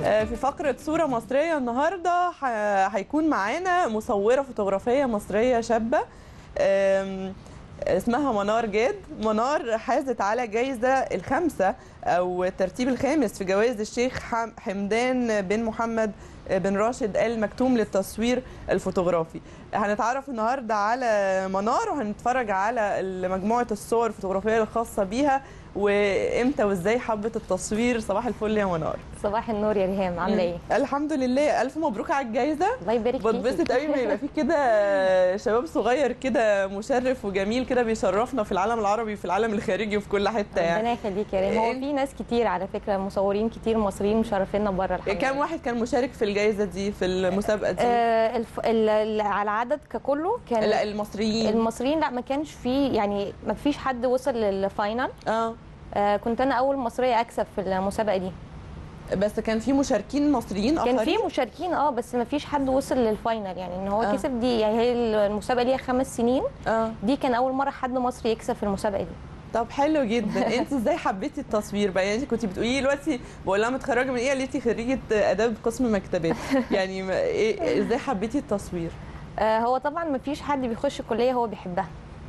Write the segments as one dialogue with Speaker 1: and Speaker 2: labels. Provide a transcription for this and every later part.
Speaker 1: آه، في فقرة صورة مصرية النهاردة ح- هيكون معانا مصورة فوتوغرافية مصرية شابة آم، اسمها منار جاد منار حازت على جايزة الخامسة أو الترتيب الخامس في جوائز الشيخ حم- حمدان بن محمد بن راشد آل مكتوم للتصوير الفوتوغرافي هنتعرف النهاردة على منار وهنتفرج على مجموعة الصور الفوتوغرافية الخاصة بيها وامتى وازاي حبت التصوير صباح الفل يا منار
Speaker 2: صباح النور يا ريهام عامله ايه؟
Speaker 1: الحمد لله الف مبروك على الجائزه
Speaker 2: الله يبارك فيكي
Speaker 1: بتبسط قوي ما يبقى في كده شباب صغير كده مشرف وجميل كده بيشرفنا في العالم العربي وفي العالم الخارجي وفي كل حته يعني
Speaker 2: ربنا يخليك يا ريهام هو في ناس كتير على فكره مصورين كتير مصريين مشرفينا بره الحمد
Speaker 1: كام
Speaker 2: لله.
Speaker 1: واحد كان مشارك في الجائزه دي في المسابقه دي
Speaker 2: آه الف... ال... ال... على العدد ككله كان
Speaker 1: لا المصريين
Speaker 2: المصريين لا ما كانش في يعني ما فيش حد وصل للفاينل
Speaker 1: اه
Speaker 2: آه كنت انا اول مصريه اكسب في المسابقه دي
Speaker 1: بس كان في مشاركين مصريين
Speaker 2: كان
Speaker 1: اخرين
Speaker 2: في مشاركين اه بس ما فيش حد وصل للفاينل يعني ان هو
Speaker 1: آه.
Speaker 2: كسب دي يعني هي المسابقه ليها خمس سنين
Speaker 1: اه
Speaker 2: دي كان اول مره حد مصري يكسب في المسابقه دي
Speaker 1: طب حلو جدا انت ازاي حبيتي التصوير بقى يعني انت كنت بتقولي لي دلوقتي بقول لها متخرجه من ايه قالت لي خريجه اداب قسم مكتبات يعني ما- إيه ازاي حبيتي التصوير
Speaker 2: آه، هو طبعا ما فيش حد بيخش كليه هو بيحبها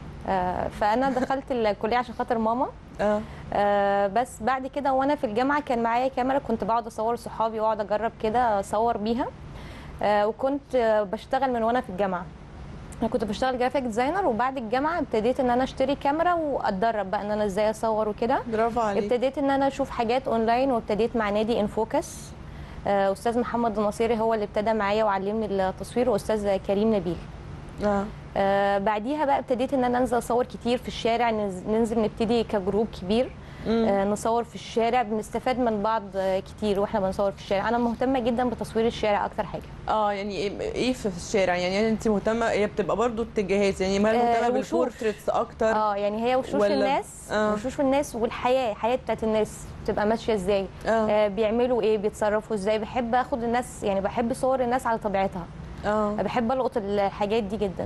Speaker 2: آه، فانا دخلت الكليه عشان خاطر ماما
Speaker 1: اه
Speaker 2: آه، بس بعد كده وانا في الجامعه كان معايا كاميرا كنت بقعد اصور صحابي واقعد اجرب كده اصور بيها آه، وكنت آه، بشتغل من وانا في الجامعه انا كنت بشتغل جرافيك ديزاينر وبعد الجامعه ابتديت ان انا اشتري كاميرا واتدرب بقى ان انا ازاي اصور وكده
Speaker 1: برافو عليك
Speaker 2: ابتديت ان انا اشوف حاجات اونلاين وابتديت مع نادي انفوكس آه، استاذ محمد النصيري هو اللي ابتدى معايا وعلمني التصوير واستاذ كريم نبيل
Speaker 1: اه
Speaker 2: آه بعديها بقى ابتديت ان انا انزل اصور كتير في الشارع ننز- ننزل نبتدي كجروب كبير
Speaker 1: مم.
Speaker 2: آه نصور في الشارع بنستفاد من بعض آه كتير واحنا بنصور في الشارع انا مهتمه جدا بتصوير الشارع اكتر حاجه
Speaker 1: اه يعني ايه إيه في الشارع يعني انت مهتمه هي بتبقى برضو اتجاهات يعني ما
Speaker 2: آه،
Speaker 1: مهتمه
Speaker 2: وشوش.
Speaker 1: بالبورتريتس اكتر
Speaker 2: اه يعني هي وشوش
Speaker 1: ولا-
Speaker 2: الناس
Speaker 1: آه.
Speaker 2: وشوش الناس والحياه الحياه بتاعت الناس بتبقى ماشيه ازاي
Speaker 1: اه
Speaker 2: آه بيعملوا ايه بيتصرفوا ازاي بحب اخد الناس يعني بحب صور الناس على طبيعتها
Speaker 1: اه
Speaker 2: بحب القط الحاجات دي جدا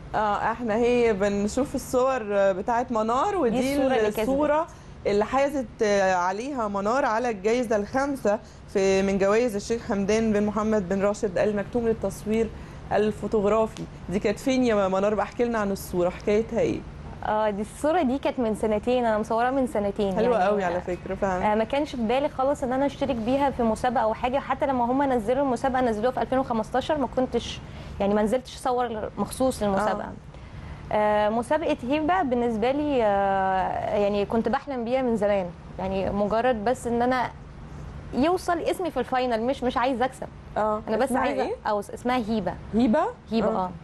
Speaker 1: اه احنا هي بنشوف الصور بتاعت منار ودي
Speaker 2: دي الصورة اللي كسبت.
Speaker 1: الصوره اللي حازت عليها منار على الجائزه الخامسه في من جوائز الشيخ حمدان بن محمد بن راشد ال مكتوم للتصوير الفوتوغرافي دي كانت فين يا منار بحكي لنا عن الصوره حكايتها ايه
Speaker 2: اه دي الصوره دي كانت من سنتين انا مصورها من سنتين
Speaker 1: حلوه
Speaker 2: يعني
Speaker 1: قوي على فكره فعلا
Speaker 2: آه، ما كانش في بالي خالص ان انا اشترك بيها في مسابقه او حاجه حتى لما هم نزلوا المسابقه نزلوها في 2015 ما كنتش يعني ما نزلتش اصور مخصوص للمسابقه آه. مسابقه هيبه بالنسبه لي آه يعني كنت بحلم بيها من زمان يعني مجرد بس ان انا يوصل اسمي في الفاينل مش مش عايزه اكسب
Speaker 1: اه
Speaker 2: انا بس
Speaker 1: اسمها
Speaker 2: عايزه
Speaker 1: ايه
Speaker 2: او اسمها هيبه
Speaker 1: هيبه
Speaker 2: هيبه
Speaker 1: آه.
Speaker 2: اه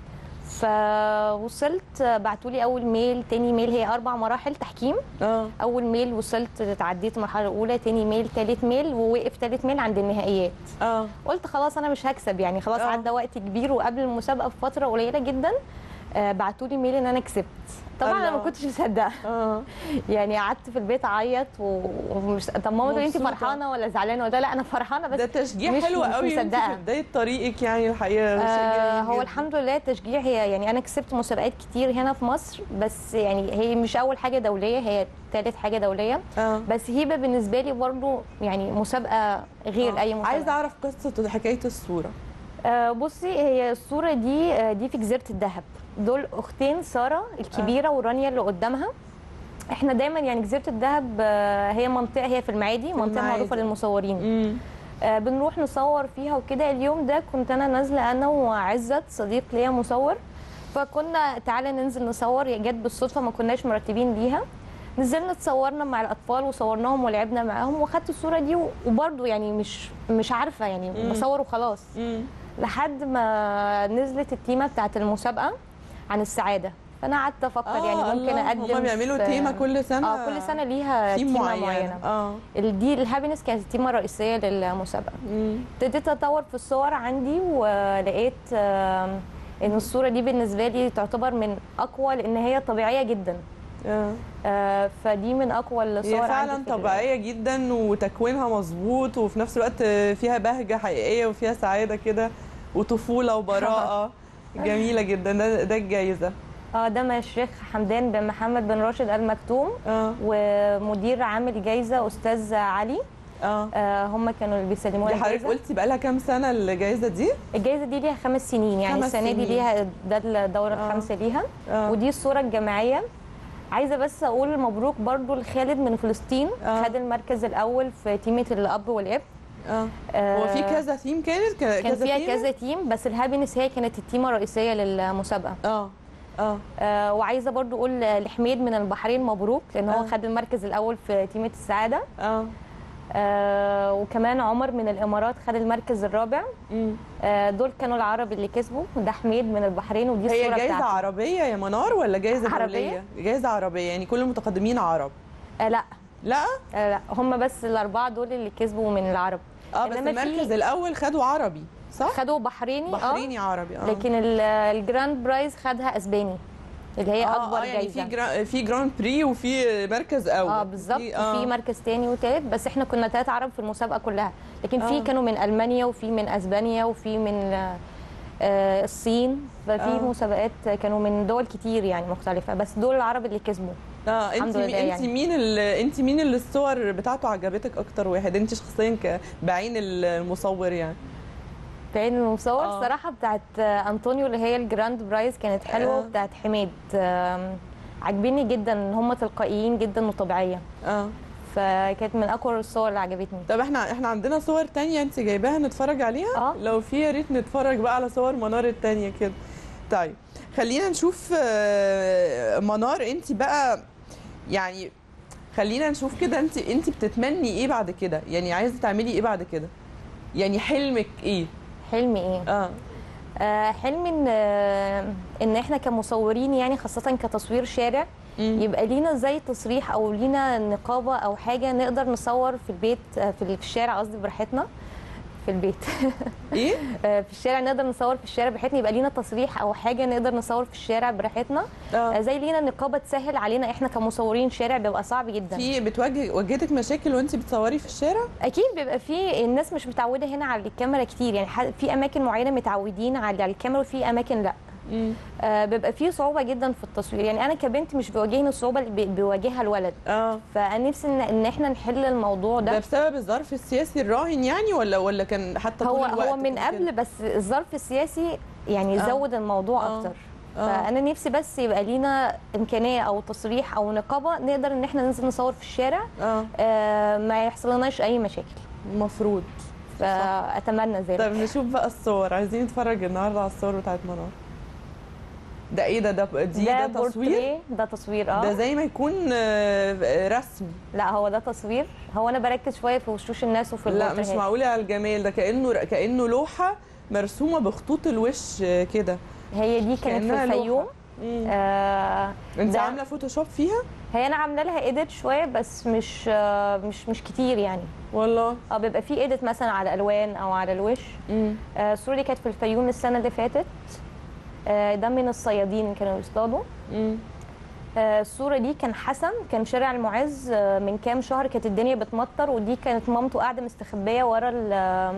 Speaker 2: فوصلت بعتوا لي اول ميل تاني ميل هي اربع مراحل تحكيم
Speaker 1: اه
Speaker 2: اول ميل وصلت تعديت المرحله الاولى تاني ميل تالت ميل ووقف تالت ميل عند النهائيات
Speaker 1: اه
Speaker 2: قلت خلاص انا مش هكسب يعني خلاص
Speaker 1: آه.
Speaker 2: عدى وقت كبير وقبل المسابقه بفتره قليله جدا آه بعتوا لي ميل ان انا كسبت طبعا انا
Speaker 1: الله.
Speaker 2: ما كنتش مصدقه
Speaker 1: اه
Speaker 2: يعني قعدت في البيت اعيط و- ومش طب ماما تقول انت
Speaker 1: مبسوطة.
Speaker 2: فرحانه ولا زعلانه ولا لا انا فرحانه بس
Speaker 1: ده تشجيع
Speaker 2: مش-
Speaker 1: حلو
Speaker 2: مش
Speaker 1: قوي انت
Speaker 2: مصدقة.
Speaker 1: في بدايه طريقك يعني الحقيقه شيء
Speaker 2: آه
Speaker 1: جميل
Speaker 2: هو
Speaker 1: جداً.
Speaker 2: الحمد لله التشجيع هي يعني انا كسبت مسابقات كتير هنا في مصر بس يعني هي مش اول حاجه دوليه هي ثالث حاجه دوليه
Speaker 1: اه
Speaker 2: بس هيبه بالنسبه لي برضو يعني مسابقه غير
Speaker 1: آه.
Speaker 2: اي مسابقه
Speaker 1: عايزه اعرف قصه حكايه الصوره
Speaker 2: آه بصي هي الصوره دي آه دي في جزيره الذهب دول اختين ساره الكبيره ورانيا اللي قدامها احنا دايما يعني جزيره الذهب آه هي منطقه هي في المعادي منطقه
Speaker 1: المعادي.
Speaker 2: معروفه للمصورين
Speaker 1: امم
Speaker 2: آه بنروح نصور فيها وكده اليوم ده كنت انا نازله انا وعزت صديق ليا مصور فكنا تعالى ننزل نصور هي جت بالصدفه ما كناش مرتبين ليها نزلنا اتصورنا مع الاطفال وصورناهم ولعبنا معاهم واخدت الصوره دي وبرده يعني مش مش عارفه يعني
Speaker 1: مم.
Speaker 2: بصور وخلاص
Speaker 1: امم
Speaker 2: لحد ما نزلت التيمه بتاعت المسابقه عن السعاده فانا قعدت افكر يعني ممكن اقدم
Speaker 1: هم بيعملوا
Speaker 2: في-
Speaker 1: تيمه كل سنه
Speaker 2: اه كل سنه ليها
Speaker 1: تيم
Speaker 2: تيمه
Speaker 1: معين
Speaker 2: معينه
Speaker 1: اه
Speaker 2: ال- دي الهابينس كانت التيمه الرئيسيه للمسابقه
Speaker 1: مم.
Speaker 2: ابتديت اطور في الصور عندي ولقيت آم، ان الصوره دي بالنسبه لي تعتبر من اقوى لان هي طبيعيه جدا
Speaker 1: آه.
Speaker 2: آه، فدي من اقوى الصور
Speaker 1: هي
Speaker 2: عندي
Speaker 1: فعلا
Speaker 2: في ال-
Speaker 1: طبيعيه جدا وتكوينها مظبوط وفي نفس الوقت فيها بهجه حقيقيه وفيها سعاده كده وطفوله وبراءه جميله جدا ده ده الجايزه
Speaker 2: اه ده مع الشيخ حمدان بن محمد بن راشد المكتوم
Speaker 1: اه
Speaker 2: ومدير عام الجائزه استاذ علي
Speaker 1: اه
Speaker 2: آه هم كانوا اللي بيسلموا
Speaker 1: دي
Speaker 2: لي
Speaker 1: حضرتك
Speaker 2: الجايزه
Speaker 1: قلتي بقالها كام سنه الجائزه دي
Speaker 2: الجايزه دي ليها خمس سنين يعني
Speaker 1: خمس
Speaker 2: السنه دي
Speaker 1: سنين.
Speaker 2: ليها ده الدوره
Speaker 1: آه.
Speaker 2: الخامسه ليها
Speaker 1: اه
Speaker 2: ودي الصوره الجماعيه عايزه بس اقول مبروك برضو لخالد من فلسطين
Speaker 1: آه.
Speaker 2: خد المركز الاول في تيمه الاب والاب
Speaker 1: اه
Speaker 2: آه،
Speaker 1: هو في كذا ثيم كانت ك-
Speaker 2: كان
Speaker 1: كذا
Speaker 2: فيها
Speaker 1: ثيم؟
Speaker 2: كذا تيم بس الهابينس هي كانت التيمه الرئيسيه للمسابقه
Speaker 1: اه اه
Speaker 2: آه وعايزه برضو اقول لحميد من البحرين مبروك لان هو
Speaker 1: آه.
Speaker 2: خد المركز الاول في تيمه السعاده
Speaker 1: اه
Speaker 2: آه وكمان عمر من الامارات خد المركز الرابع
Speaker 1: مم.
Speaker 2: آه دول كانوا العرب اللي كسبوا ده حميد من البحرين ودي
Speaker 1: هي
Speaker 2: الصوره
Speaker 1: جايزه
Speaker 2: بتاعته
Speaker 1: عربيه يا منار ولا جايزه
Speaker 2: عربية؟
Speaker 1: دوليه جايزه عربيه يعني كل المتقدمين عرب
Speaker 2: آه لا
Speaker 1: لا
Speaker 2: آه لا هم بس الاربعه دول اللي كسبوا من العرب
Speaker 1: اه بس
Speaker 2: إنما في-
Speaker 1: المركز الاول خدوا عربي صح
Speaker 2: خدوا بحريني
Speaker 1: بحريني عربي
Speaker 2: اه
Speaker 1: اه
Speaker 2: لكن ال- الجراند برايز خدها اسباني اللي هي
Speaker 1: اه
Speaker 2: اكبر
Speaker 1: اه يعني في
Speaker 2: جايزه
Speaker 1: جرا... في جراند بري وفي مركز اول
Speaker 2: اه بالظبط
Speaker 1: في-
Speaker 2: وفي مركز تاني وتالت بس احنا كنا ثلاث عرب في المسابقه كلها لكن في
Speaker 1: آه.
Speaker 2: كانوا من المانيا وفي من اسبانيا وفي من آه، آه، الصين ففي
Speaker 1: آه.
Speaker 2: مسابقات كانوا من دول كتير يعني مختلفه بس دول العرب اللي كسبوا
Speaker 1: اه انت
Speaker 2: الحمد
Speaker 1: مي...
Speaker 2: لله
Speaker 1: انت
Speaker 2: يعني.
Speaker 1: مين ال... انت مين اللي الصور بتاعته عجبتك اكتر واحد انت شخصيا ك... بعين المصور يعني
Speaker 2: بعين المصور
Speaker 1: آه.
Speaker 2: الصراحه بتاعت آه، انطونيو اللي هي الجراند برايز كانت حلوه
Speaker 1: آه.
Speaker 2: وبتاعت حميد آم، عاجبني جدا ان هم تلقائيين جدا وطبيعيه
Speaker 1: اه
Speaker 2: فكانت من اقوى الصور اللي عجبتني
Speaker 1: طب احنا احنا عندنا صور تانية انت جايباها نتفرج عليها
Speaker 2: اه
Speaker 1: لو في يا ريت نتفرج بقى على صور منار التانية كده طيب خلينا نشوف آه، منار انت بقى يعني خلينا نشوف كده انت انت بتتمني ايه بعد كده يعني عايزه تعملي ايه بعد كده يعني حلمك ايه
Speaker 2: حلمي ايه
Speaker 1: اه
Speaker 2: آه، حلمي ان آه، ان احنا كمصورين يعني خاصه كتصوير شارع
Speaker 1: مم.
Speaker 2: يبقى لينا زي تصريح او لينا نقابه او حاجه نقدر نصور في البيت آه، في ال- في الشارع قصدي براحتنا في البيت
Speaker 1: ايه
Speaker 2: آه، في الشارع نقدر نصور في الشارع براحتنا يبقى لينا تصريح او حاجه نقدر نصور في الشارع براحتنا آه،
Speaker 1: اه
Speaker 2: زي لينا نقابه تسهل علينا احنا كمصورين شارع بيبقى صعب جدا
Speaker 1: في بتواجه واجهتك مشاكل وانت بتصوري في الشارع
Speaker 2: اكيد بيبقى في الناس مش متعوده هنا على الكاميرا كتير يعني ح- في اماكن معينه متعودين على على الكاميرا وفي اماكن لا
Speaker 1: مم.
Speaker 2: آه بيبقى في صعوبه جدا في التصوير يعني انا كبنت مش بيواجهني الصعوبه اللي بي- بيواجهها الولد
Speaker 1: اه
Speaker 2: فانا نفسي ان, إن احنا نحل الموضوع
Speaker 1: ده
Speaker 2: ده
Speaker 1: بسبب الظرف السياسي الراهن يعني ولا ولا كان حتى طول
Speaker 2: هو
Speaker 1: الوقت
Speaker 2: هو من
Speaker 1: كان
Speaker 2: قبل
Speaker 1: كده؟
Speaker 2: بس الظرف السياسي يعني
Speaker 1: آه.
Speaker 2: زود الموضوع
Speaker 1: آه.
Speaker 2: اكتر
Speaker 1: آه.
Speaker 2: فانا نفسي بس يبقى لينا امكانيه او تصريح او نقابه نقدر ان احنا ننزل نصور في الشارع
Speaker 1: اه
Speaker 2: آه ما يحصلناش اي مشاكل
Speaker 1: المفروض
Speaker 2: فاتمنى ذلك
Speaker 1: طب نشوف بقى الصور عايزين نتفرج النهارده على الصور بتاعت منار ده ايه ده ده دي ده, تصوير
Speaker 2: بورتريه، ده تصوير اه
Speaker 1: ده زي ما يكون آه، رسم
Speaker 2: لا هو ده تصوير هو انا بركز شويه في وشوش الناس وفي
Speaker 1: لا مش
Speaker 2: البورتريهات.
Speaker 1: معقول على الجمال ده كانه كانه لوحه مرسومه بخطوط الوش آه، كده
Speaker 2: هي دي كانت في
Speaker 1: كأنها
Speaker 2: الفيوم
Speaker 1: لوحة. مم.
Speaker 2: آه
Speaker 1: انت
Speaker 2: ده-
Speaker 1: عامله فوتوشوب فيها
Speaker 2: هي انا عامله لها ايديت شويه بس مش آه مش مش كتير يعني
Speaker 1: والله
Speaker 2: اه بيبقى في ايديت مثلا على الالوان او على الوش
Speaker 1: مم.
Speaker 2: آه الصوره دي كانت في الفيوم السنه اللي فاتت آه ده من الصيادين كانوا يصطادوا
Speaker 1: مم.
Speaker 2: آه الصوره دي كان حسن كان شارع المعز آه من كام شهر كانت الدنيا بتمطر ودي كانت مامته قاعده مستخبيه ورا ال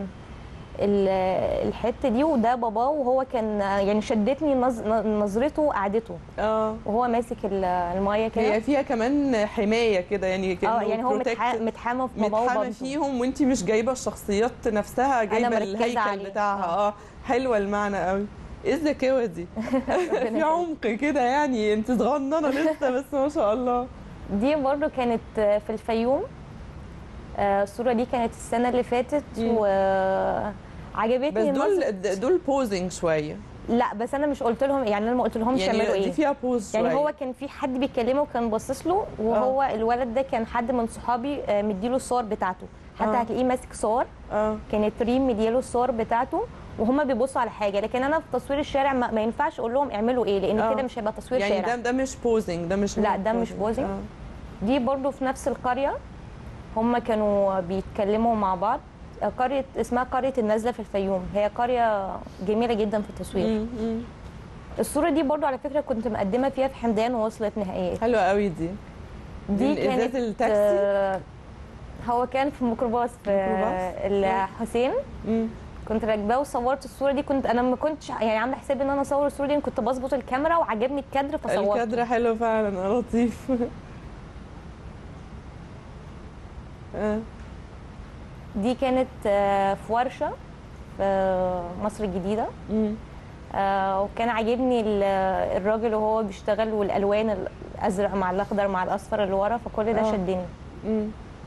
Speaker 2: ال- الحته دي وده باباه وهو كان آه، يعني شدتني نظ- نظرته وقعدته
Speaker 1: اه
Speaker 2: وهو ماسك ال- المايه كده
Speaker 1: هي فيها كمان حمايه كده يعني كانه
Speaker 2: اه يعني هو
Speaker 1: protect-
Speaker 2: متح- متحامى في باباه
Speaker 1: متحامى
Speaker 2: وبابته
Speaker 1: فيهم وانت مش جايبه الشخصيات نفسها جايبه
Speaker 2: مركزة
Speaker 1: الهيكل
Speaker 2: عليه.
Speaker 1: بتاعها
Speaker 2: آه.
Speaker 1: اه حلوه المعنى قوي ايه الذكاوه دي في عمق كده يعني انت صغننه لسه بس ما شاء الله
Speaker 2: دي برضو كانت آه، في الفيوم آه، الصوره دي كانت السنه اللي فاتت
Speaker 1: مم.
Speaker 2: وعجبتني
Speaker 1: بس دول
Speaker 2: النظر-
Speaker 1: دول بوزنج شويه
Speaker 2: لا بس انا مش قلت لهم يعني انا ما قلت لهمش يعملوا
Speaker 1: يعني دي
Speaker 2: ايه
Speaker 1: فيها بوز شويه
Speaker 2: يعني هو كان في حد بيكلمه وكان باصص له وهو الولد ده كان حد من صحابي آه، مديله الصور بتاعته حتى
Speaker 1: آه.
Speaker 2: هتلاقيه ماسك صور
Speaker 1: اه
Speaker 2: كانت ريم مدياله الصور بتاعته وهما بيبصوا على حاجه لكن انا في تصوير الشارع ما, ما ينفعش اقول لهم اعملوا ايه لان
Speaker 1: آه.
Speaker 2: كده مش هيبقى تصوير
Speaker 1: يعني
Speaker 2: شارع
Speaker 1: ده ده مش بوزنج ده مش
Speaker 2: لا، ده مش posing.
Speaker 1: آه.
Speaker 2: دي برضو في نفس القرية هم كانوا بيتكلموا مع بعض قرية اسمها قرية النازلة في الفيوم هي قرية جميلة جدا في التصوير
Speaker 1: مم، مم.
Speaker 2: الصورة دي برضو على فكرة كنت مقدمة فيها في حمدان ووصلت نهائيات
Speaker 1: حلوه قوي دي
Speaker 2: دي
Speaker 1: دي الإزاز
Speaker 2: كانت
Speaker 1: التاكسي؟
Speaker 2: آه، هو كان في ميكروباص في
Speaker 1: ميكروباص؟
Speaker 2: الحسين
Speaker 1: مم.
Speaker 2: كنت راكباه وصورت الصورة دي كنت انا ما كنتش يعني عاملة حسابي ان انا اصور الصورة دي أنا كنت بظبط الكاميرا وعجبني الكادر فصورت
Speaker 1: الكادر حلو فعلا آه، لطيف آه.
Speaker 2: دي كانت آه، في ورشه في مصر الجديده
Speaker 1: مم.
Speaker 2: آه، وكان عاجبني ال- الراجل وهو بيشتغل والالوان الازرق مع الاخضر مع الاصفر اللي ورا فكل ده
Speaker 1: آه.
Speaker 2: شدني
Speaker 1: مم.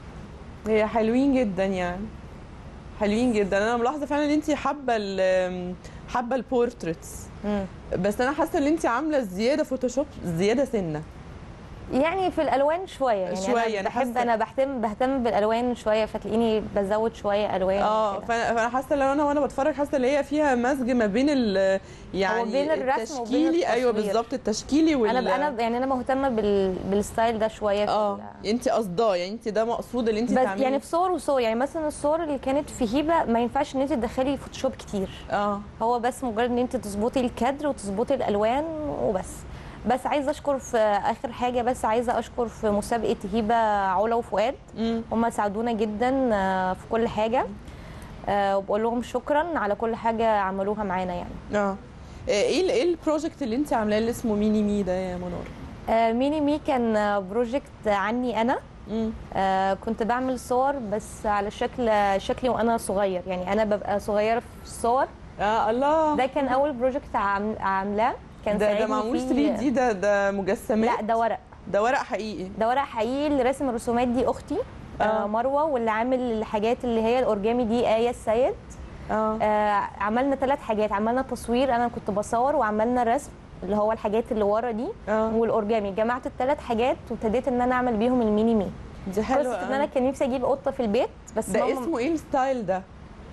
Speaker 1: هي حلوين جدا يعني حلوين جدا انا ملاحظه فعلا ان انت حابه ال- حابه البورتريتس
Speaker 2: مم.
Speaker 1: بس انا حاسه ان انت عامله زياده فوتوشوب زياده سنه
Speaker 2: يعني في الالوان شويه يعني
Speaker 1: شوية،
Speaker 2: انا
Speaker 1: أنا
Speaker 2: بحب
Speaker 1: حاسة-
Speaker 2: انا بهتم بهتم بالالوان شويه فتلاقيني بزود شويه الوان
Speaker 1: اه
Speaker 2: وكده.
Speaker 1: فانا فانا حاسه لو انا وانا بتفرج حاسه ان هي فيها مزج ما بين ال يعني
Speaker 2: بين الرسم وبين
Speaker 1: التشكيلي ايوه
Speaker 2: التصوير.
Speaker 1: بالظبط التشكيلي وال
Speaker 2: انا انا يعني انا مهتمه بال... بالستايل ده شويه في
Speaker 1: اه
Speaker 2: ال-
Speaker 1: انت قصداه يعني انت ده مقصود اللي انت
Speaker 2: بس
Speaker 1: تعمليه
Speaker 2: يعني في صور وصور يعني مثلا الصور اللي كانت في هيبه ما ينفعش ان انت تدخلي فوتوشوب كتير
Speaker 1: اه
Speaker 2: هو بس مجرد ان انت تظبطي الكادر وتظبطي الالوان وبس بس عايزه اشكر في اخر حاجه بس عايزه اشكر في مسابقه هيبه علا وفؤاد
Speaker 1: امم
Speaker 2: هم ساعدونا جدا آه، في كل حاجه آه، وبقول لهم شكرا على كل حاجه عملوها معانا يعني
Speaker 1: اه ايه ال- ايه البروجكت اللي انت عاملاه اللي اسمه ميني مي ده يا منار
Speaker 2: آه، ميني مي كان آه، بروجكت عني انا
Speaker 1: امم
Speaker 2: آه، كنت بعمل صور بس على شكل شكلي وانا صغير يعني انا ببقى صغيره في الصور
Speaker 1: اه الله
Speaker 2: ده كان اول بروجكت عام- عاملاه كان
Speaker 1: ده ده
Speaker 2: ساعدني
Speaker 1: معمول
Speaker 2: فيه-
Speaker 1: 3 دي ده ده مجسمات
Speaker 2: لا ده ورق
Speaker 1: ده ورق حقيقي
Speaker 2: ده ورق حقيقي اللي راسم الرسومات دي اختي
Speaker 1: آه.
Speaker 2: آه. مروه واللي عامل الحاجات اللي هي الاورجامي دي ايه السيد
Speaker 1: اه
Speaker 2: آه عملنا ثلاث حاجات عملنا تصوير انا كنت بصور وعملنا رسم اللي هو الحاجات اللي ورا دي
Speaker 1: اه
Speaker 2: والاورجامي جمعت الثلاث حاجات وابتديت ان انا اعمل بيهم الميني مي
Speaker 1: دي حلوه
Speaker 2: قصه ان
Speaker 1: آه.
Speaker 2: انا كان نفسي اجيب قطه في البيت بس
Speaker 1: ده
Speaker 2: ماما-
Speaker 1: اسمه ايه الستايل ده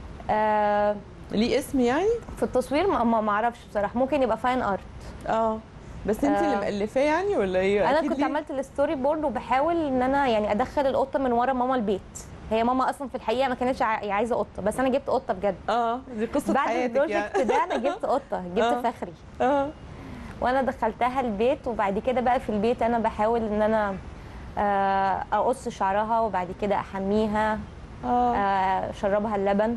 Speaker 2: آه
Speaker 1: ليه اسم يعني
Speaker 2: في التصوير ما ما ما اعرفش بصراحه ممكن يبقى فاين ارت
Speaker 1: اه بس انت اللي
Speaker 2: آه.
Speaker 1: مؤلفاه يعني ولا ايه
Speaker 2: انا
Speaker 1: أكيد
Speaker 2: كنت
Speaker 1: ليه؟
Speaker 2: عملت الستوري بورد وبحاول ان انا يعني ادخل القطه من ورا ماما البيت هي ماما اصلا في الحقيقه ما كانتش عا- عايزه قطه بس انا جبت قطه بجد
Speaker 1: اه دي قصه
Speaker 2: بعد
Speaker 1: حياتك
Speaker 2: البروجكت
Speaker 1: يعني
Speaker 2: ده انا جبت قطه جبت
Speaker 1: آه.
Speaker 2: فخري
Speaker 1: اه
Speaker 2: وانا دخلتها البيت وبعد كده بقى في البيت انا بحاول ان انا آه، اقص شعرها وبعد كده احميها
Speaker 1: اه
Speaker 2: آه، اشربها اللبن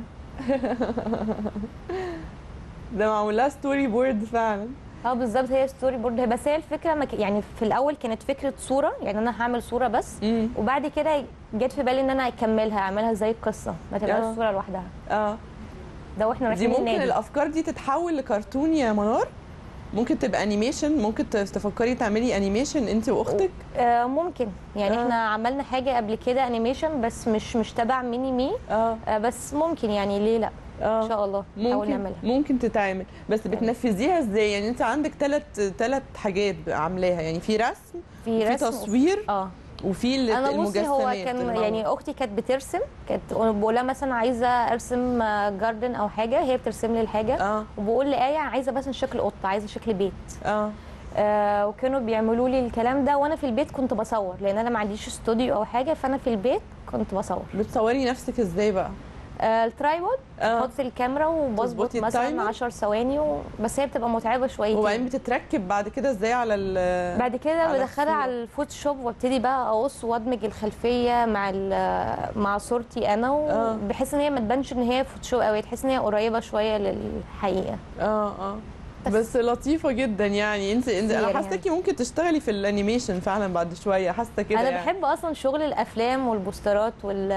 Speaker 1: ده معمول لها ستوري بورد فعلا
Speaker 2: اه بالظبط هي ستوري بورد بس هي الفكره ما ك- يعني في الاول كانت فكره صوره يعني انا هعمل صوره بس
Speaker 1: امم
Speaker 2: وبعد كده جت في بالي ان انا اكملها اعملها زي القصه ما
Speaker 1: آه.
Speaker 2: تبقاش صوره لوحدها
Speaker 1: اه
Speaker 2: ده واحنا
Speaker 1: دي
Speaker 2: رايحين
Speaker 1: ممكن
Speaker 2: النادي
Speaker 1: الافكار دي تتحول لكرتون يا منار ممكن تبقى انيميشن ممكن ت- تفكري تعملي انيميشن انت واختك
Speaker 2: آه ممكن يعني
Speaker 1: آه.
Speaker 2: احنا عملنا حاجه قبل كده انيميشن بس مش مش تبع ميني مي
Speaker 1: اه
Speaker 2: آه بس ممكن يعني ليه لا ان
Speaker 1: اه
Speaker 2: شاء الله نحاول
Speaker 1: ممكن
Speaker 2: نعملها
Speaker 1: ممكن تتعمل بس بتنفذيها ازاي يعني انت عندك ثلاث ثلاث حاجات عاملاها يعني في رسم
Speaker 2: في
Speaker 1: وفي
Speaker 2: رسم
Speaker 1: تصوير
Speaker 2: اه
Speaker 1: وفي ال-
Speaker 2: انا
Speaker 1: المجسمات
Speaker 2: بصي هو
Speaker 1: اللي
Speaker 2: كان
Speaker 1: معمولة.
Speaker 2: يعني اختي كانت بترسم كانت بقول لها مثلا عايزه ارسم جاردن او حاجه هي بترسم لي الحاجه
Speaker 1: اه
Speaker 2: وبقول لايه عايزه مثلا شكل قطه عايزه شكل بيت
Speaker 1: اه
Speaker 2: آه وكانوا بيعملوا لي الكلام ده وانا في البيت كنت بصور لان انا ما عنديش استوديو او حاجه فانا في البيت كنت بصور
Speaker 1: بتصوري نفسك ازاي بقى
Speaker 2: آه الترايبود
Speaker 1: اه
Speaker 2: بحط الكاميرا وبظبط
Speaker 1: تظبطي
Speaker 2: مثلا
Speaker 1: التايمر؟
Speaker 2: 10 ثواني و... بس هي بتبقى متعبه شويتين
Speaker 1: وبعدين بتتركب بعد كده ازاي على ال
Speaker 2: بعد كده
Speaker 1: على
Speaker 2: بدخلها
Speaker 1: الصورة.
Speaker 2: على الفوتوشوب وابتدي بقى اقص وادمج الخلفيه مع ال- مع صورتي انا
Speaker 1: آه.
Speaker 2: بحيث ان هي ما تبانش ان هي فوتوشوب قوي تحس ان هي قريبه شويه للحقيقه
Speaker 1: اه اه
Speaker 2: بس.
Speaker 1: بس لطيفه جدا يعني انت, انت انا
Speaker 2: كتير
Speaker 1: حاساكي ممكن تشتغلي في الانيميشن فعلا بعد شويه حاسه كده
Speaker 2: انا
Speaker 1: يعني.
Speaker 2: بحب اصلا شغل الافلام والبوسترات وال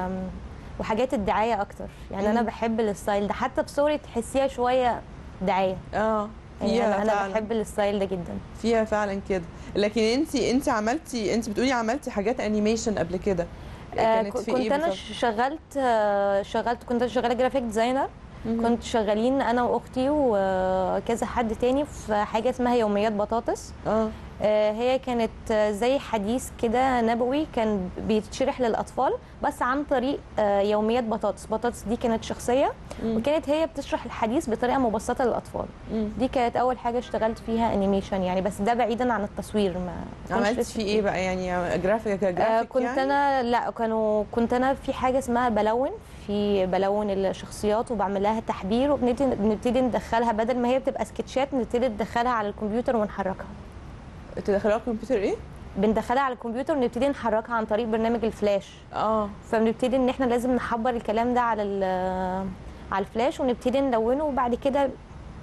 Speaker 2: وحاجات الدعايه اكتر يعني انا
Speaker 1: مم.
Speaker 2: بحب الستايل ده حتى في صوري تحسيها شويه دعايه
Speaker 1: اه
Speaker 2: يعني
Speaker 1: فيها
Speaker 2: انا انا
Speaker 1: فعلا
Speaker 2: بحب الستايل ده جدا
Speaker 1: فيها فعلا كده لكن انت انت عملتي انت بتقولي عملتي حاجات انيميشن قبل كده
Speaker 2: آه،
Speaker 1: كانت
Speaker 2: ك-
Speaker 1: في
Speaker 2: كنت
Speaker 1: ايه
Speaker 2: انا
Speaker 1: بالظبط؟
Speaker 2: شغلت آه، شغلت كنت شغاله جرافيك ديزاينر
Speaker 1: مهم.
Speaker 2: كنت شغالين انا واختي وكذا حد تاني في حاجه اسمها يوميات بطاطس
Speaker 1: اه
Speaker 2: آه، هي كانت آه، زي حديث كده نبوي كان بيتشرح للاطفال بس عن طريق آه، يوميات بطاطس بطاطس دي كانت شخصيه
Speaker 1: مم.
Speaker 2: وكانت هي بتشرح الحديث بطريقه مبسطه للاطفال
Speaker 1: مم.
Speaker 2: دي كانت اول حاجه اشتغلت فيها انيميشن يعني بس ده بعيدا عن التصوير ما كنتش
Speaker 1: عملتي
Speaker 2: لسه
Speaker 1: فيه ايه بقى يعني جرافيك
Speaker 2: آه
Speaker 1: جرافيك
Speaker 2: كنت
Speaker 1: يعني؟
Speaker 2: انا لا كانوا كنت انا في حاجه اسمها بلون في بلون الشخصيات وبعمل لها تحبير وبنبتدي نبتدي ندخلها بدل ما هي بتبقى سكتشات نبتدي ندخلها على الكمبيوتر ونحركها
Speaker 1: تدخليها على الكمبيوتر ايه
Speaker 2: بندخلها على الكمبيوتر ونبتدي نحركها عن طريق برنامج الفلاش
Speaker 1: اه
Speaker 2: فبنبتدي ان احنا لازم نحبر الكلام ده على ال- على الفلاش ونبتدي نلونه وبعد كده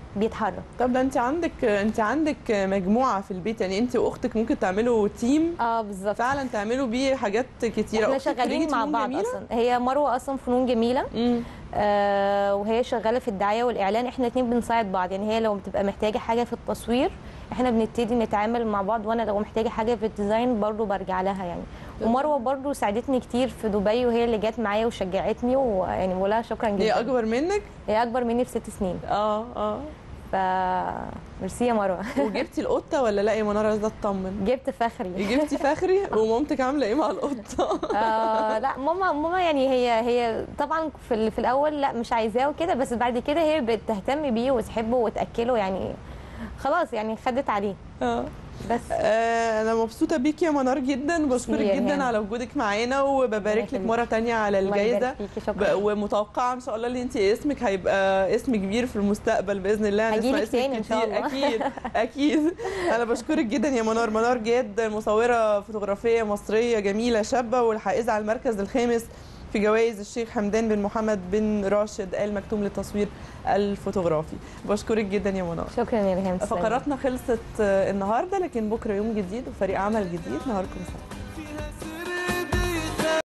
Speaker 2: بيتحرك
Speaker 1: طب ده انت عندك انت عندك مجموعه في البيت يعني انت واختك ممكن تعملوا تيم
Speaker 2: اه بالظبط
Speaker 1: فعلا تعملوا بيه حاجات كتيره
Speaker 2: احنا
Speaker 1: أختك
Speaker 2: شغالين
Speaker 1: خريجة
Speaker 2: مع
Speaker 1: فنون
Speaker 2: بعض
Speaker 1: جميلة؟
Speaker 2: اصلا هي مروه اصلا فنون جميله
Speaker 1: امم
Speaker 2: آه وهي شغاله في الدعايه والاعلان احنا الاثنين بنساعد بعض يعني هي لو بتبقى محتاجه حاجه في التصوير احنا بنبتدي نتعامل مع بعض وانا لو محتاجه حاجه في الديزاين برضو برجع لها يعني ومروه برضو ساعدتني كتير في دبي وهي اللي جت معايا وشجعتني ويعني بقول لها شكرا جدا
Speaker 1: هي اكبر منك
Speaker 2: هي اكبر مني بست سنين
Speaker 1: اه اه
Speaker 2: ف ميرسي يا مروه
Speaker 1: وجبتي القطه ولا لا يا منار عايزه اطمن
Speaker 2: جبت فخري
Speaker 1: جبتي فخري ومامتك عامله ايه مع القطه
Speaker 2: آه لا ماما ماما يعني هي هي طبعا في ال- في الاول لا مش عايزاه وكده بس بعد كده هي بتهتم بيه وتحبه وتاكله يعني خلاص يعني خدت عليه
Speaker 1: اه
Speaker 2: بس
Speaker 1: آه، انا مبسوطه بيكي يا منار جدا بشكرك
Speaker 2: يا
Speaker 1: جدا
Speaker 2: ريهام.
Speaker 1: على وجودك معانا وببارك لك
Speaker 2: يخليك.
Speaker 1: مره تانية على
Speaker 2: الله يبارك
Speaker 1: الجائزه
Speaker 2: فيكي،
Speaker 1: ب-
Speaker 2: شكرا
Speaker 1: ومتوقعه ان شاء الله ان انت اسمك هيبقى اسم كبير في المستقبل باذن الله هنسمع
Speaker 2: هجيلك
Speaker 1: اسمك
Speaker 2: تاني إن شاء
Speaker 1: كتير.
Speaker 2: الله.
Speaker 1: اكيد اكيد انا بشكرك جدا يا منار منار جاد مصوره فوتوغرافيه مصريه جميله شابه والحائزه على المركز الخامس في جوائز الشيخ حمدان بن محمد بن راشد آل مكتوم للتصوير الفوتوغرافي بشكرك جدا يا منار
Speaker 2: شكرا يا ريهام تسلمي.
Speaker 1: فقراتنا خلصت النهارده لكن بكره يوم جديد وفريق عمل جديد نهاركم سعيد